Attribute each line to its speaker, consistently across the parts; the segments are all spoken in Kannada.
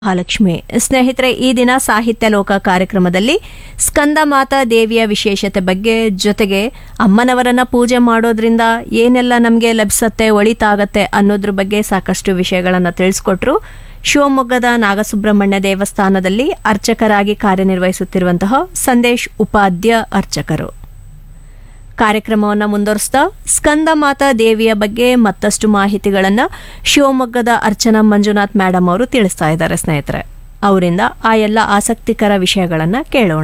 Speaker 1: ಮಹಾಲಕ್ಷ್ಮಿ ಸ್ನೇಹಿತರೆ ಈ ದಿನ ಸಾಹಿತ್ಯ ಲೋಕ ಕಾರ್ಯಕ್ರಮದಲ್ಲಿ ಸ್ಕಂದ ಮಾತಾ ದೇವಿಯ ವಿಶೇಷತೆ ಬಗ್ಗೆ ಜೊತೆಗೆ ಅಮ್ಮನವರನ್ನ ಪೂಜೆ ಮಾಡೋದ್ರಿಂದ ಏನೆಲ್ಲ ನಮಗೆ ಲಭಿಸತ್ತೆ ಒಳಿತಾಗತ್ತೆ ಅನ್ನೋದ್ರ ಬಗ್ಗೆ ಸಾಕಷ್ಟು ವಿಷಯಗಳನ್ನ ತಿಳಿಸ್ಕೊಟ್ರು ಶಿವಮೊಗ್ಗದ ನಾಗಸುಬ್ರಹ್ಮಣ್ಯ ದೇವಸ್ಥಾನದಲ್ಲಿ ಅರ್ಚಕರಾಗಿ ಕಾರ್ಯನಿರ್ವಹಿಸುತ್ತಿರುವಂತಹ ಸಂದೇಶ್ ಉಪಾಧ್ಯ ಅರ್ಚಕರು ಕಾರ್ಯಕ್ರಮವನ್ನು ಮುಂದುವರಿಸ್ತಾ ಸ್ಕಂದ ಮಾತಾ ದೇವಿಯ ಬಗ್ಗೆ ಮತ್ತಷ್ಟು ಮಾಹಿತಿಗಳನ್ನ ಶಿವಮೊಗ್ಗದ ಅರ್ಚನಾ ಮಂಜುನಾಥ್ ಮೇಡಮ್ ಅವರು ತಿಳಿಸ್ತಾ ಇದ್ದಾರೆ ಸ್ನೇಹಿತರೆ ಅವರಿಂದ ಆ ಎಲ್ಲ ಆಸಕ್ತಿಕರ ವಿಷಯಗಳನ್ನ ಕೇಳೋಣ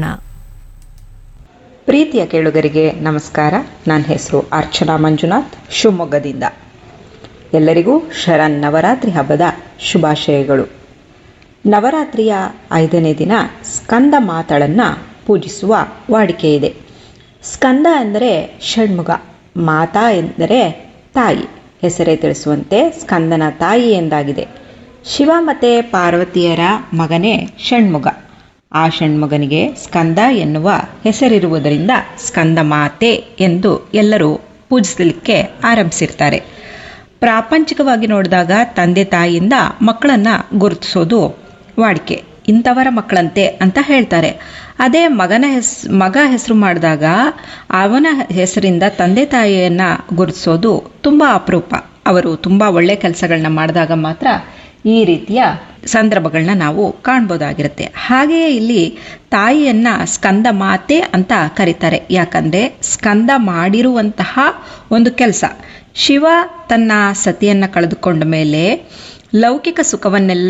Speaker 2: ಪ್ರೀತಿಯ ಕೇಳುಗರಿಗೆ ನಮಸ್ಕಾರ ನನ್ನ ಹೆಸರು ಅರ್ಚನಾ ಮಂಜುನಾಥ್ ಶಿವಮೊಗ್ಗದಿಂದ ಎಲ್ಲರಿಗೂ ಶರಣ್ ನವರಾತ್ರಿ ಹಬ್ಬದ ಶುಭಾಶಯಗಳು ನವರಾತ್ರಿಯ ಐದನೇ ದಿನ ಸ್ಕಂದ ಮಾತಳನ್ನು ಪೂಜಿಸುವ ವಾಡಿಕೆ ಇದೆ ಸ್ಕಂದ ಎಂದರೆ ಷಣ್ಮುಗ ಮಾತಾ ಎಂದರೆ ತಾಯಿ ಹೆಸರೇ ತಿಳಿಸುವಂತೆ ಸ್ಕಂದನ ತಾಯಿ ಎಂದಾಗಿದೆ ಶಿವ ಮತ್ತು ಪಾರ್ವತಿಯರ ಮಗನೇ ಷಣ್ಮುಗ ಆ ಷಣ್ಮಗನಿಗೆ ಸ್ಕಂದ ಎನ್ನುವ ಹೆಸರಿರುವುದರಿಂದ ಸ್ಕಂದ ಮಾತೆ ಎಂದು ಎಲ್ಲರೂ ಪೂಜಿಸಲಿಕ್ಕೆ ಆರಂಭಿಸಿರ್ತಾರೆ ಪ್ರಾಪಂಚಿಕವಾಗಿ ನೋಡಿದಾಗ ತಂದೆ ತಾಯಿಯಿಂದ ಮಕ್ಕಳನ್ನು ಗುರುತಿಸೋದು ವಾಡಿಕೆ ಇಂಥವರ ಮಕ್ಕಳಂತೆ ಅಂತ ಹೇಳ್ತಾರೆ ಅದೇ ಮಗನ ಹೆಸ್ ಮಗ ಹೆಸರು ಮಾಡಿದಾಗ ಅವನ ಹೆಸರಿಂದ ತಂದೆ ತಾಯಿಯನ್ನು ಗುರುತಿಸೋದು ತುಂಬ ಅಪರೂಪ ಅವರು ತುಂಬ ಒಳ್ಳೆ ಕೆಲಸಗಳನ್ನ ಮಾಡಿದಾಗ ಮಾತ್ರ ಈ ರೀತಿಯ ಸಂದರ್ಭಗಳನ್ನ ನಾವು ಕಾಣ್ಬೋದಾಗಿರುತ್ತೆ ಹಾಗೆಯೇ ಇಲ್ಲಿ ತಾಯಿಯನ್ನ ಸ್ಕಂದ ಮಾತೆ ಅಂತ ಕರೀತಾರೆ ಯಾಕಂದ್ರೆ ಸ್ಕಂದ ಮಾಡಿರುವಂತಹ ಒಂದು ಕೆಲಸ ಶಿವ ತನ್ನ ಸತಿಯನ್ನ ಕಳೆದುಕೊಂಡ ಮೇಲೆ ಲೌಕಿಕ ಸುಖವನ್ನೆಲ್ಲ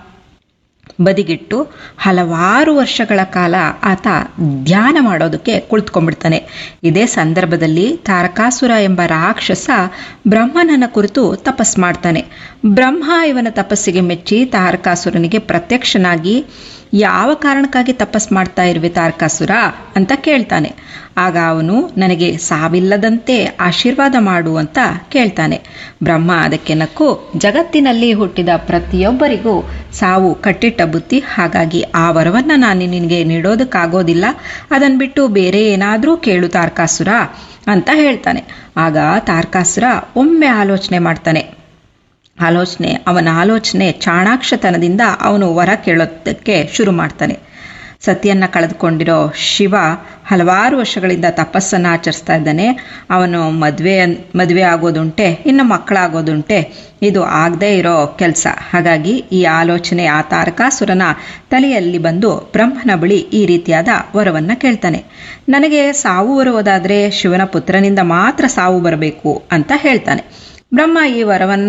Speaker 2: ಬದಿಗಿಟ್ಟು ಹಲವಾರು ವರ್ಷಗಳ ಕಾಲ ಆತ ಧ್ಯಾನ ಮಾಡೋದಕ್ಕೆ ಕುಳಿತುಕೊಂಡ್ಬಿಡ್ತಾನೆ ಇದೇ ಸಂದರ್ಭದಲ್ಲಿ ತಾರಕಾಸುರ ಎಂಬ ರಾಕ್ಷಸ ಬ್ರಹ್ಮನನ್ನ ಕುರಿತು ತಪಸ್ ಮಾಡ್ತಾನೆ ಬ್ರಹ್ಮ ಇವನ ತಪಸ್ಸಿಗೆ ಮೆಚ್ಚಿ ತಾರಕಾಸುರನಿಗೆ ಪ್ರತ್ಯಕ್ಷನಾಗಿ ಯಾವ ಕಾರಣಕ್ಕಾಗಿ ತಪಸ್ ಮಾಡ್ತಾ ಇರುವೆ ತಾರಕಾಸುರ ಅಂತ ಕೇಳ್ತಾನೆ ಆಗ ಅವನು ನನಗೆ ಸಾವಿಲ್ಲದಂತೆ ಆಶೀರ್ವಾದ ಮಾಡು ಅಂತ ಕೇಳ್ತಾನೆ ಬ್ರಹ್ಮ ಅದಕ್ಕೆ ನಕ್ಕು ಜಗತ್ತಿನಲ್ಲಿ ಹುಟ್ಟಿದ ಪ್ರತಿಯೊಬ್ಬರಿಗೂ ಸಾವು ಕಟ್ಟಿಟ್ಟ ಬುತ್ತಿ ಹಾಗಾಗಿ ಆ ವರವನ್ನ ನಾನು ನಿನಗೆ ನೀಡೋದಕ್ಕಾಗೋದಿಲ್ಲ ಅದನ್ನು ಬಿಟ್ಟು ಬೇರೆ ಏನಾದರೂ ಕೇಳು ತಾರಕಾಸುರ ಅಂತ ಹೇಳ್ತಾನೆ ಆಗ ತಾರಕಾಸುರ ಒಮ್ಮೆ ಆಲೋಚನೆ ಮಾಡ್ತಾನೆ ಆಲೋಚನೆ ಅವನ ಆಲೋಚನೆ ಚಾಣಾಕ್ಷತನದಿಂದ ಅವನು ವರ ಕೇಳೋದಕ್ಕೆ ಶುರು ಮಾಡ್ತಾನೆ ಸತಿಯನ್ನ ಕಳೆದುಕೊಂಡಿರೋ ಶಿವ ಹಲವಾರು ವರ್ಷಗಳಿಂದ ತಪಸ್ಸನ್ನು ಆಚರಿಸ್ತಾ ಇದ್ದಾನೆ ಅವನು ಮದುವೆ ಮದುವೆ ಆಗೋದುಂಟೆ ಇನ್ನು ಮಕ್ಕಳಾಗೋದುಂಟೆ ಇದು ಆಗದೇ ಇರೋ ಕೆಲಸ ಹಾಗಾಗಿ ಈ ಆಲೋಚನೆ ಆ ತಾರಕಾಸುರನ ತಲೆಯಲ್ಲಿ ಬಂದು ಬ್ರಹ್ಮನ ಬಳಿ ಈ ರೀತಿಯಾದ ವರವನ್ನು ಕೇಳ್ತಾನೆ ನನಗೆ ಸಾವು ಬರುವುದಾದರೆ ಶಿವನ ಪುತ್ರನಿಂದ ಮಾತ್ರ ಸಾವು ಬರಬೇಕು ಅಂತ ಹೇಳ್ತಾನೆ ಬ್ರಹ್ಮ ಈ ವರವನ್ನ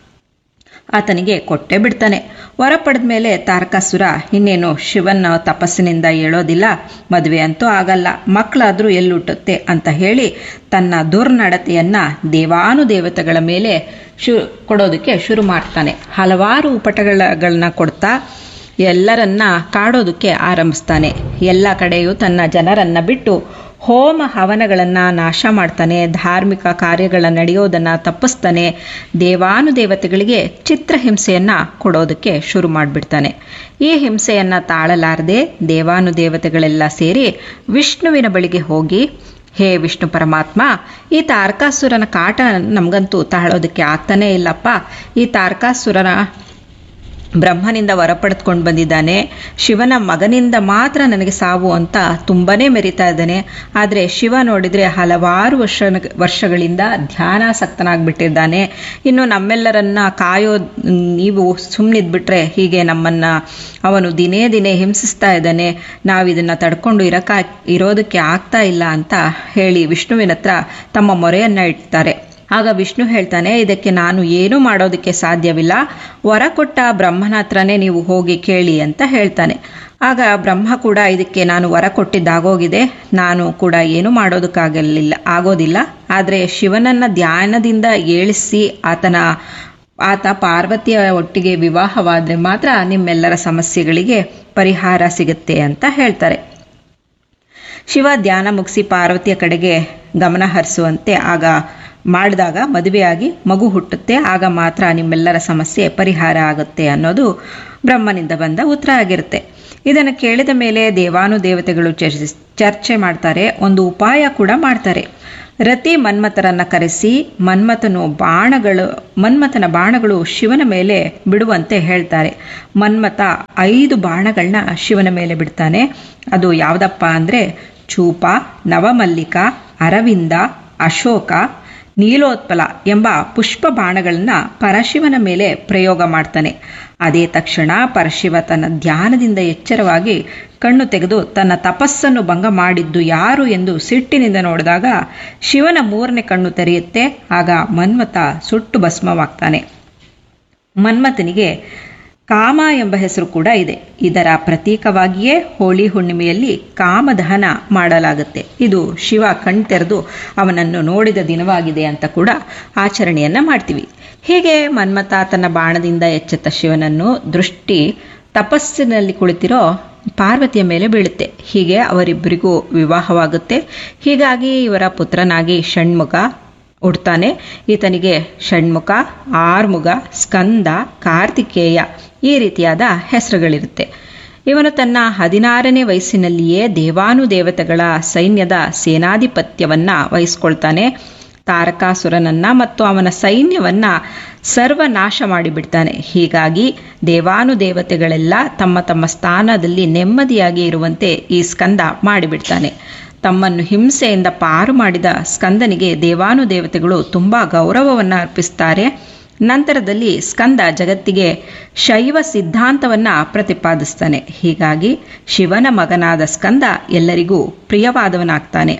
Speaker 2: ಆತನಿಗೆ ಕೊಟ್ಟೇ ಬಿಡ್ತಾನೆ ವರ ಪಡೆದ ಮೇಲೆ ತಾರಕಾಸುರ ಇನ್ನೇನು ಶಿವನ ತಪಸ್ಸಿನಿಂದ ಏಳೋದಿಲ್ಲ ಮದುವೆ ಅಂತೂ ಆಗಲ್ಲ ಮಕ್ಕಳಾದರೂ ಎಲ್ಲುಟ್ಟುತ್ತೆ ಅಂತ ಹೇಳಿ ತನ್ನ ದುರ್ನಡತೆಯನ್ನ ದೇವಾನುದೇವತೆಗಳ ಮೇಲೆ ಶು ಕೊಡೋದಕ್ಕೆ ಶುರು ಮಾಡ್ತಾನೆ ಹಲವಾರು ಉಪಟಗಳನ್ನ ಕೊಡ್ತಾ ಎಲ್ಲರನ್ನ ಕಾಡೋದಕ್ಕೆ ಆರಂಭಿಸ್ತಾನೆ ಎಲ್ಲ ಕಡೆಯೂ ತನ್ನ ಜನರನ್ನ ಬಿಟ್ಟು ಹೋಮ ಹವನಗಳನ್ನು ನಾಶ ಮಾಡ್ತಾನೆ ಧಾರ್ಮಿಕ ಕಾರ್ಯಗಳ ನಡೆಯೋದನ್ನು ತಪ್ಪಿಸ್ತಾನೆ ದೇವಾನುದೇವತೆಗಳಿಗೆ ಚಿತ್ರಹಿಂಸೆಯನ್ನು ಕೊಡೋದಕ್ಕೆ ಶುರು ಮಾಡಿಬಿಡ್ತಾನೆ ಈ ಹಿಂಸೆಯನ್ನು ತಾಳಲಾರದೆ ದೇವಾನುದೇವತೆಗಳೆಲ್ಲ ಸೇರಿ ವಿಷ್ಣುವಿನ ಬಳಿಗೆ ಹೋಗಿ ಹೇ ವಿಷ್ಣು ಪರಮಾತ್ಮ ಈ ತಾರಕಾಸುರನ ಕಾಟ ನಮಗಂತೂ ತಾಳೋದಕ್ಕೆ ಆಗ್ತಾನೇ ಇಲ್ಲಪ್ಪ ಈ ತಾರಕಾಸುರನ ಬ್ರಹ್ಮನಿಂದ ವರ ಪಡೆದುಕೊಂಡು ಬಂದಿದ್ದಾನೆ ಶಿವನ ಮಗನಿಂದ ಮಾತ್ರ ನನಗೆ ಸಾವು ಅಂತ ತುಂಬನೇ ಮೆರಿತಾ ಇದ್ದಾನೆ ಆದರೆ ಶಿವ ನೋಡಿದರೆ ಹಲವಾರು ವರ್ಷ ವರ್ಷಗಳಿಂದ ಧ್ಯಾನಾಸಕ್ತನಾಗ್ಬಿಟ್ಟಿದ್ದಾನೆ ಇನ್ನು ನಮ್ಮೆಲ್ಲರನ್ನ ಕಾಯೋ ನೀವು ಸುಮ್ಮನಿದ್ಬಿಟ್ರೆ ಹೀಗೆ ನಮ್ಮನ್ನ ಅವನು ದಿನೇ ದಿನೇ ಹಿಂಸಿಸ್ತಾ ಇದ್ದಾನೆ ನಾವಿದನ್ನು ತಡ್ಕೊಂಡು ಇರಕ ಇರೋದಕ್ಕೆ ಆಗ್ತಾ ಇಲ್ಲ ಅಂತ ಹೇಳಿ ವಿಷ್ಣುವಿನ ಹತ್ರ ತಮ್ಮ ಮೊರೆಯನ್ನ ಇಡ್ತಾರೆ ಆಗ ವಿಷ್ಣು ಹೇಳ್ತಾನೆ ಇದಕ್ಕೆ ನಾನು ಏನೂ ಮಾಡೋದಕ್ಕೆ ಸಾಧ್ಯವಿಲ್ಲ ವರ ಕೊಟ್ಟ ಬ್ರಹ್ಮನ ಹತ್ರನೇ ನೀವು ಹೋಗಿ ಕೇಳಿ ಅಂತ ಹೇಳ್ತಾನೆ ಆಗ ಬ್ರಹ್ಮ ಕೂಡ ಇದಕ್ಕೆ ನಾನು ವರ ಕೊಟ್ಟಿದ್ದಾಗೋಗಿದೆ ನಾನು ಕೂಡ ಏನು ಮಾಡೋದಕ್ಕಾಗಲಿಲ್ಲ ಆಗೋದಿಲ್ಲ ಆದರೆ ಶಿವನನ್ನ ಧ್ಯಾನದಿಂದ ಏಳಿಸಿ ಆತನ ಆತ ಪಾರ್ವತಿಯ ಒಟ್ಟಿಗೆ ವಿವಾಹವಾದರೆ ಮಾತ್ರ ನಿಮ್ಮೆಲ್ಲರ ಸಮಸ್ಯೆಗಳಿಗೆ ಪರಿಹಾರ ಸಿಗುತ್ತೆ ಅಂತ ಹೇಳ್ತಾರೆ ಶಿವ ಧ್ಯಾನ ಮುಗಿಸಿ ಪಾರ್ವತಿಯ ಕಡೆಗೆ ಗಮನ ಹರಿಸುವಂತೆ ಆಗ ಮಾಡಿದಾಗ ಮದುವೆಯಾಗಿ ಮಗು ಹುಟ್ಟುತ್ತೆ ಆಗ ಮಾತ್ರ ನಿಮ್ಮೆಲ್ಲರ ಸಮಸ್ಯೆ ಪರಿಹಾರ ಆಗುತ್ತೆ ಅನ್ನೋದು ಬ್ರಹ್ಮನಿಂದ ಬಂದ ಉತ್ತರ ಆಗಿರುತ್ತೆ ಇದನ್ನು ಕೇಳಿದ ಮೇಲೆ ದೇವಾನುದೇವತೆಗಳು ಚರ್ಚೆ ಮಾಡ್ತಾರೆ ಒಂದು ಉಪಾಯ ಕೂಡ ಮಾಡ್ತಾರೆ ರತಿ ಮನ್ಮಥರನ್ನ ಕರೆಸಿ ಮನ್ಮಥನು ಬಾಣಗಳು ಮನ್ಮಥನ ಬಾಣಗಳು ಶಿವನ ಮೇಲೆ ಬಿಡುವಂತೆ ಹೇಳ್ತಾರೆ ಮನ್ಮಥ ಐದು ಬಾಣಗಳನ್ನ ಶಿವನ ಮೇಲೆ ಬಿಡ್ತಾನೆ ಅದು ಯಾವುದಪ್ಪ ಅಂದರೆ ಚೂಪ ನವಮಲ್ಲಿಕ ಅರವಿಂದ ಅಶೋಕ ನೀಲೋತ್ಪಲ ಎಂಬ ಪುಷ್ಪ ಬಾಣಗಳನ್ನು ಪರಶಿವನ ಮೇಲೆ ಪ್ರಯೋಗ ಮಾಡ್ತಾನೆ ಅದೇ ತಕ್ಷಣ ಪರಶಿವ ತನ್ನ ಧ್ಯಾನದಿಂದ ಎಚ್ಚರವಾಗಿ ಕಣ್ಣು ತೆಗೆದು ತನ್ನ ತಪಸ್ಸನ್ನು ಭಂಗ ಮಾಡಿದ್ದು ಯಾರು ಎಂದು ಸಿಟ್ಟಿನಿಂದ ನೋಡಿದಾಗ ಶಿವನ ಮೂರನೇ ಕಣ್ಣು ತೆರೆಯುತ್ತೆ ಆಗ ಮನ್ಮಥ ಸುಟ್ಟು ಭಸ್ಮವಾಗ್ತಾನೆ ಮನ್ಮಥನಿಗೆ ಕಾಮ ಎಂಬ ಹೆಸರು ಕೂಡ ಇದೆ ಇದರ ಪ್ರತೀಕವಾಗಿಯೇ ಹೋಳಿ ಹುಣ್ಣಿಮೆಯಲ್ಲಿ ಕಾಮದಹನ ಮಾಡಲಾಗುತ್ತೆ ಇದು ಶಿವ ಕಣ್ತೆರೆದು ಅವನನ್ನು ನೋಡಿದ ದಿನವಾಗಿದೆ ಅಂತ ಕೂಡ ಆಚರಣೆಯನ್ನ ಮಾಡ್ತೀವಿ ಹೀಗೆ ಮನ್ಮಥ ತನ್ನ ಬಾಣದಿಂದ ಎಚ್ಚೆತ್ತ ಶಿವನನ್ನು ದೃಷ್ಟಿ ತಪಸ್ಸಿನಲ್ಲಿ ಕುಳಿತಿರೋ ಪಾರ್ವತಿಯ ಮೇಲೆ ಬೀಳುತ್ತೆ ಹೀಗೆ ಅವರಿಬ್ಬರಿಗೂ ವಿವಾಹವಾಗುತ್ತೆ ಹೀಗಾಗಿ ಇವರ ಪುತ್ರನಾಗಿ ಷಣ್ಮುಖ ಹುಡ್ತಾನೆ ಈತನಿಗೆ ಷಣ್ಮುಖ ಆರ್ಮುಗ ಸ್ಕಂದ ಕಾರ್ತಿಕೇಯ ಈ ರೀತಿಯಾದ ಹೆಸರುಗಳಿರುತ್ತೆ ಇವನು ತನ್ನ ಹದಿನಾರನೇ ವಯಸ್ಸಿನಲ್ಲಿಯೇ ದೇವಾನುದೇವತೆಗಳ ಸೈನ್ಯದ ಸೇನಾಧಿಪತ್ಯವನ್ನ ವಹಿಸ್ಕೊಳ್ತಾನೆ ತಾರಕಾಸುರನನ್ನ ಮತ್ತು ಅವನ ಸೈನ್ಯವನ್ನ ಸರ್ವನಾಶ ಮಾಡಿಬಿಡ್ತಾನೆ ಹೀಗಾಗಿ ದೇವಾನುದೇವತೆಗಳೆಲ್ಲ ತಮ್ಮ ತಮ್ಮ ಸ್ಥಾನದಲ್ಲಿ ನೆಮ್ಮದಿಯಾಗಿ ಇರುವಂತೆ ಈ ಸ್ಕಂದ ಮಾಡಿಬಿಡ್ತಾನೆ ತಮ್ಮನ್ನು ಹಿಂಸೆಯಿಂದ ಪಾರು ಮಾಡಿದ ಸ್ಕಂದನಿಗೆ ದೇವಾನುದೇವತೆಗಳು ತುಂಬ ಗೌರವವನ್ನು ಅರ್ಪಿಸ್ತಾರೆ ನಂತರದಲ್ಲಿ ಸ್ಕಂದ ಜಗತ್ತಿಗೆ ಶೈವ ಸಿದ್ಧಾಂತವನ್ನ ಪ್ರತಿಪಾದಿಸ್ತಾನೆ ಹೀಗಾಗಿ ಶಿವನ ಮಗನಾದ ಸ್ಕಂದ ಎಲ್ಲರಿಗೂ ಪ್ರಿಯವಾದವನಾಗ್ತಾನೆ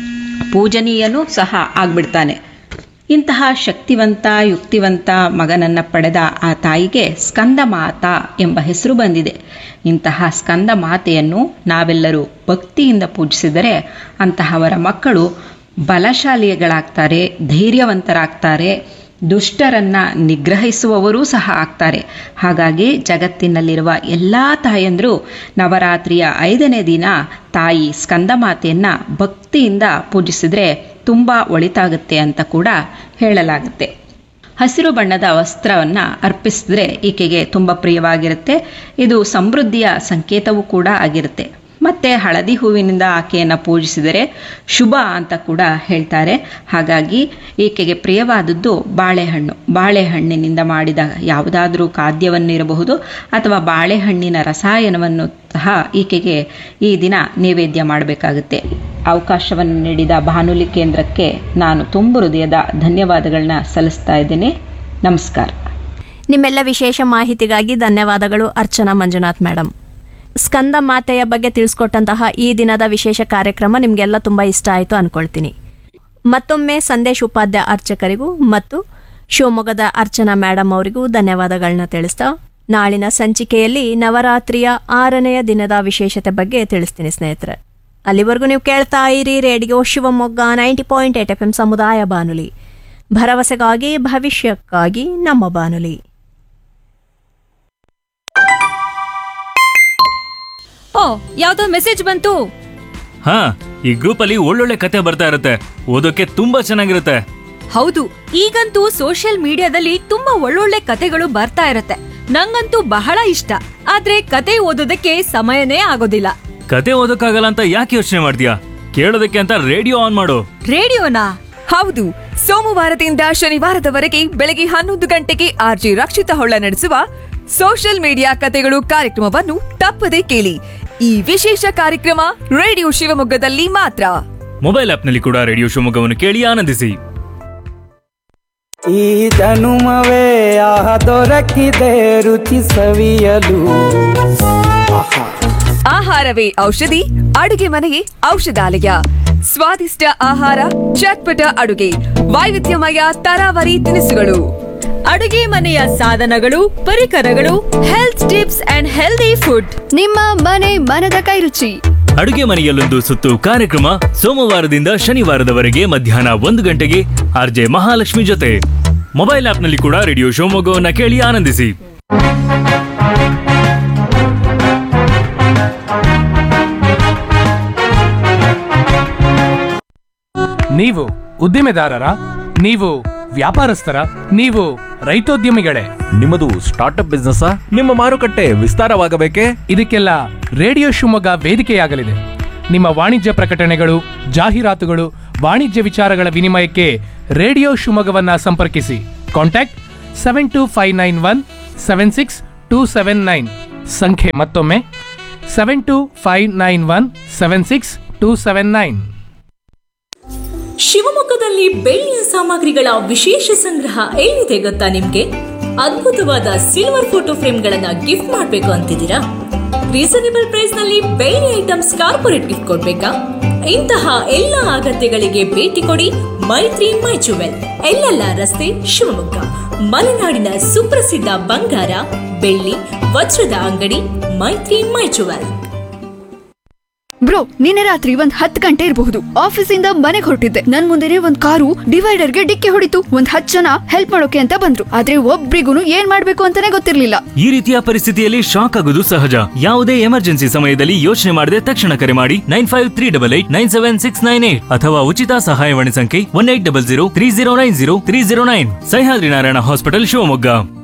Speaker 2: ಪೂಜನೀಯನೂ ಸಹ ಆಗ್ಬಿಡ್ತಾನೆ ಇಂತಹ ಶಕ್ತಿವಂತ ಯುಕ್ತಿವಂತ ಮಗನನ್ನ ಪಡೆದ ಆ ತಾಯಿಗೆ ಸ್ಕಂದ ಮಾತಾ ಎಂಬ ಹೆಸರು ಬಂದಿದೆ ಇಂತಹ ಸ್ಕಂದ ಮಾತೆಯನ್ನು ನಾವೆಲ್ಲರೂ ಭಕ್ತಿಯಿಂದ ಪೂಜಿಸಿದರೆ ಅಂತಹವರ ಮಕ್ಕಳು ಬಲಶಾಲಿಗಳಾಗ್ತಾರೆ ಧೈರ್ಯವಂತರಾಗ್ತಾರೆ ದುಷ್ಟರನ್ನ ನಿಗ್ರಹಿಸುವವರೂ ಸಹ ಆಗ್ತಾರೆ ಹಾಗಾಗಿ ಜಗತ್ತಿನಲ್ಲಿರುವ ಎಲ್ಲ ತಾಯಂದರು ನವರಾತ್ರಿಯ ಐದನೇ ದಿನ ತಾಯಿ ಸ್ಕಂದಮಾತೆಯನ್ನ ಭಕ್ತಿಯಿಂದ ಪೂಜಿಸಿದ್ರೆ ತುಂಬ ಒಳಿತಾಗುತ್ತೆ ಅಂತ ಕೂಡ ಹೇಳಲಾಗುತ್ತೆ ಹಸಿರು ಬಣ್ಣದ ವಸ್ತ್ರವನ್ನ ಅರ್ಪಿಸಿದ್ರೆ ಈಕೆಗೆ ತುಂಬ ಪ್ರಿಯವಾಗಿರುತ್ತೆ ಇದು ಸಮೃದ್ಧಿಯ ಸಂಕೇತವೂ ಕೂಡ ಆಗಿರುತ್ತೆ ಮತ್ತೆ ಹಳದಿ ಹೂವಿನಿಂದ ಆಕೆಯನ್ನು ಪೂಜಿಸಿದರೆ ಶುಭ ಅಂತ ಕೂಡ ಹೇಳ್ತಾರೆ ಹಾಗಾಗಿ ಈಕೆಗೆ ಪ್ರಿಯವಾದದ್ದು ಬಾಳೆಹಣ್ಣು ಬಾಳೆಹಣ್ಣಿನಿಂದ ಮಾಡಿದ ಯಾವುದಾದ್ರೂ ಖಾದ್ಯವನ್ನಿರಬಹುದು ಅಥವಾ ಬಾಳೆಹಣ್ಣಿನ ರಸಾಯನವನ್ನು ಸಹ ಈಕೆಗೆ ಈ ದಿನ ನೈವೇದ್ಯ ಮಾಡಬೇಕಾಗುತ್ತೆ ಅವಕಾಶವನ್ನು ನೀಡಿದ ಬಾನುಲಿ ಕೇಂದ್ರಕ್ಕೆ ನಾನು ತುಂಬು ಹೃದಯದ ಧನ್ಯವಾದಗಳನ್ನ ಸಲ್ಲಿಸ್ತಾ ಇದ್ದೇನೆ ನಮಸ್ಕಾರ
Speaker 1: ನಿಮ್ಮೆಲ್ಲ ವಿಶೇಷ ಮಾಹಿತಿಗಾಗಿ ಧನ್ಯವಾದಗಳು ಅರ್ಚನಾ ಮಂಜುನಾಥ್ ಮೇಡಮ್ ಸ್ಕಂದ ಮಾತೆಯ ಬಗ್ಗೆ ತಿಳಿಸ್ಕೊಟ್ಟಂತಹ ಈ ದಿನದ ವಿಶೇಷ ಕಾರ್ಯಕ್ರಮ ನಿಮಗೆಲ್ಲ ತುಂಬ ಇಷ್ಟ ಆಯಿತು ಅನ್ಕೊಳ್ತೀನಿ ಮತ್ತೊಮ್ಮೆ ಸಂದೇಶ್ ಉಪಾಧ್ಯ ಅರ್ಚಕರಿಗೂ ಮತ್ತು ಶಿವಮೊಗ್ಗದ ಅರ್ಚನಾ ಮೇಡಮ್ ಅವರಿಗೂ ಧನ್ಯವಾದಗಳನ್ನ ತಿಳಿಸ್ತಾ ನಾಳಿನ ಸಂಚಿಕೆಯಲ್ಲಿ ನವರಾತ್ರಿಯ ಆರನೆಯ ದಿನದ ವಿಶೇಷತೆ ಬಗ್ಗೆ ತಿಳಿಸ್ತೀನಿ ಸ್ನೇಹಿತರೆ ಅಲ್ಲಿವರೆಗೂ ನೀವು ಕೇಳ್ತಾ ಇರಿ radio Shivamogga ninety point eight F M ಸಮುದಾಯ ಬಾನುಲಿ ಭರವಸೆಗಾಗಿ ಭವಿಷ್ಯಕ್ಕಾಗಿ ನಮ್ಮ ಬಾನುಲಿ
Speaker 3: ಓ ಯಾವ್ದೋ ಮೆಸೇಜ್ ಬಂತು
Speaker 4: ಹಾ ಈ ಗ್ರೂಪ್ ಅಲ್ಲಿ ಒಳ್ಳೊಳ್ಳೆ ಕತೆ ಬರ್ತಾ ಇರುತ್ತೆ ಓದೋಕೆ ತುಂಬಾ ಚೆನ್ನಾಗಿರುತ್ತೆ
Speaker 3: ಹೌದು ಈಗಂತೂ ಸೋಷಿಯಲ್ ಮೀಡಿಯಾದಲ್ಲಿ ತುಂಬಾ ಒಳ್ಳೊಳ್ಳೆ ಕತೆಗಳು ಬರ್ತಾ ಇರತ್ತೆ ನಂಗಂತೂ ಬಹಳ ಇಷ್ಟ ಆದ್ರೆ ಕತೆ ಓದೋದಕ್ಕೆ ಸಮಯನೇ ಆಗೋದಿಲ್ಲ
Speaker 4: ಕತೆ ಓದೋಕ್ಕಾಗಲ್ಲ ಅಂತ ಯಾಕೆ ಯೋಚನೆ ಮಾಡ್ತೀಯಾ ಕೇಳೋದಕ್ಕೆ ಅಂತ ರೇಡಿಯೋ ಆನ್ ಮಾಡು
Speaker 3: ರೇಡಿಯೋನಾ
Speaker 5: ಹೌದು ಸೋಮವಾರದಿಂದ ಶನಿವಾರದವರೆಗೆ ಬೆಳಗ್ಗೆ ಹನ್ನೊಂದು ಗಂಟೆಗೆ ಆರ್ಜಿ ರಕ್ಷಿತ ಹೊಳ್ಳ ನಡೆಸುವ ಸೋಷಿಯಲ್ ಮೀಡಿಯಾ ಕತೆಗಳು ಕಾರ್ಯಕ್ರಮವನ್ನು ತಪ್ಪದೆ ಕೇಳಿ ಈ ವಿಶೇಷ ಕಾರ್ಯಕ್ರಮ ರೇಡಿಯೋ ಶಿವಮೊಗ್ಗದಲ್ಲಿ ಮಾತ್ರ
Speaker 4: ಮೊಬೈಲ್ ಆಪ್ನಲ್ಲಿ ಕೂಡ ರೇಡಿಯೋ ಶಿವಮೊಗ್ಗವನ್ನು ಕೇಳಿ ಆನಂದಿಸಿ
Speaker 6: ಈ ಜನುಮವೇ ಆಹ ದೊರಕಿದೆ ರುಚಿ ಸವಿಯಲು ಆಹಾ
Speaker 5: ಆಹಾರವೇ ಔಷಧಿ ಅಡುಗೆ ಮನೆಯೇ ಔಷಧಾಲಯ ಸ್ವಾದಿಷ್ಟ ಆಹಾರ ಚಟ್ಪಟ ಅಡುಗೆ ವೈವಿಧ್ಯಮಯ ತರಾವರಿ ತಿನಿಸುಗಳು
Speaker 3: ಅಡುಗೆ ಮನೆಯ ಸಾಧನಗಳು ಪರಿಕರಗಳು health tips and healthy food
Speaker 7: ನಿಮ್ಮ ಮನೆ ಮನದ ಕೈರುಚಿ
Speaker 4: ಅಡುಗೆ ಮನೆಯಲ್ಲೊಂದು ಸುತ್ತು ಕಾರ್ಯಕ್ರಮ ಸೋಮವಾರದಿಂದ ಶನಿವಾರದವರೆಗೆ ಮಧ್ಯಾಹ್ನ ಒಂದು ಗಂಟೆಗೆ ಆರ್ಜೆ ಮಹಾಲಕ್ಷ್ಮಿ ಜೊತೆ ಮೊಬೈಲ್ ಆಪ್ನಲ್ಲಿ ಕೂಡ ರೇಡಿಯೋ ಶಿವಮೊಗ್ಗವನ್ನ ಕೇಳಿ ಆನಂದಿಸಿ
Speaker 8: ನೀವು ಉದ್ದಿಮೆದಾರರ ನೀವು ವ್ಯಾಪಾರಸ್ಥರ ನೀವು ರೈತೋದ್ಯಮಿಗಳೇ
Speaker 9: ನಿಮ್ಮದು ಸ್ಟಾರ್ಟ್ಅಪ್ ಬಿಸ್ನೆಸ್ ನಿಮ್ಮ ಮಾರುಕಟ್ಟೆ ವಿಸ್ತಾರವಾಗಬೇಕೇ
Speaker 8: ಇದಕ್ಕೆಲ್ಲ ರೇಡಿಯೋ ಶಿವಮೊಗ್ಗ ವೇದಿಕೆಯಾಗಲಿದೆ ನಿಮ್ಮ ವಾಣಿಜ್ಯ ಪ್ರಕಟಣೆಗಳು ಜಾಹೀರಾತುಗಳು ವಾಣಿಜ್ಯ ವಿಚಾರಗಳ ವಿನಿಮಯಕ್ಕೆ ರೇಡಿಯೋ ಶಿವಮೊಗ್ಗವನ್ನ ಸಂಪರ್ಕಿಸಿ contact seven two five nine one seven six two seven nine ಸಂಖ್ಯೆ ಮತ್ತೊಮ್ಮೆ seven two five nine one seven six two seven nine
Speaker 10: ಶಿವಮೊಗ್ಗದಲ್ಲಿ ಬೆಳ್ಳಿಯ ಸಾಮಗ್ರಿಗಳ ವಿಶೇಷ ಸಂಗ್ರಹ ಎಲ್ಲಿದೆ ಗೊತ್ತಾ ನಿಮ್ಗೆ ಅದ್ಭುತವಾದ ಸಿಲ್ವರ್ ಫೋಟೋ ಫ್ರೇಮ್ಗಳನ್ನ ಗಿಫ್ಟ್ ಮಾಡ್ಬೇಕು ಅಂತಿದ್ದೀರಾ ರೀಸನೇಬಲ್ ಪ್ರೈಸ್ ನಲ್ಲಿ ಬೆಳ್ಳಿ ಐಟಮ್ಸ್ ಕಾರ್ಪೊರೇಟ್ ಗಿಫ್ಟ್ ಕೊಡ್ಬೇಕಾ ಇಂತಹ ಎಲ್ಲ ಅಗತ್ಯಗಳಿಗೆ ಭೇಟಿ ಕೊಡಿ ಮೈತ್ರಿ ಮೈ ಜುವೆಲ್ ಎಲ್ಲೆಲ್ಲ ರಸ್ತೆ ಶಿವಮೊಗ್ಗ ಮಲೆನಾಡಿನ ಸುಪ್ರಸಿದ್ಧ ಬಂಗಾರ ಬೆಳ್ಳಿ ವಜ್ರದ ಅಂಗಡಿ ಮೈತ್ರಿ ಮೈ ಜುವೆಲ್
Speaker 7: ಬ್ರೋ ನಿನ್ನೆ ರಾತ್ರಿ ಒಂದ್ ಹತ್ತು ಗಂಟೆ ಇರಬಹುದು ಆಫೀಸಿಂದ ಮನೆಗೆ ಹೊರಟಿದ್ದೆ ನನ್ ಮುಂದೆನೆ ಒಂದ್ ಕಾರು ಡಿವೈಡರ್ಗೆ ಡಿಕ್ಕಿ ಹೊಡಿತು ಒಂದ್ ಹತ್ತು ಜನ ಹೆಲ್ಪ್ ಮಾಡೋಕೆ ಅಂತ ಬಂದ್ರು ಆದ್ರೆ ಒಬ್ರಿಗೂ ಏನ್ ಮಾಡ್ಬೇಕು ಅಂತಾನೆ ಗೊತ್ತಿರ್ಲಿಲ್ಲ
Speaker 4: ಈ ರೀತಿಯ ಪರಿಸ್ಥಿತಿಯಲ್ಲಿ ಶಾಕ್ ಆಗೋದು ಸಹಜ ಯಾವುದೇ ಎಮರ್ಜೆನ್ಸಿ ಸಮಯದಲ್ಲಿ ಯೋಚನೆ ಮಾಡದೆ ತಕ್ಷಣ ಕರೆ ಮಾಡಿ nine five three double eight nine seven six nine eight ಅಥವಾ ಉಚಿತ ಸಹಾಯವಾಣಿ ಸಂಖ್ಯೆ one eight double zero three zero nine zero three zero nine Sahyadri Narayana hospital Shivamogga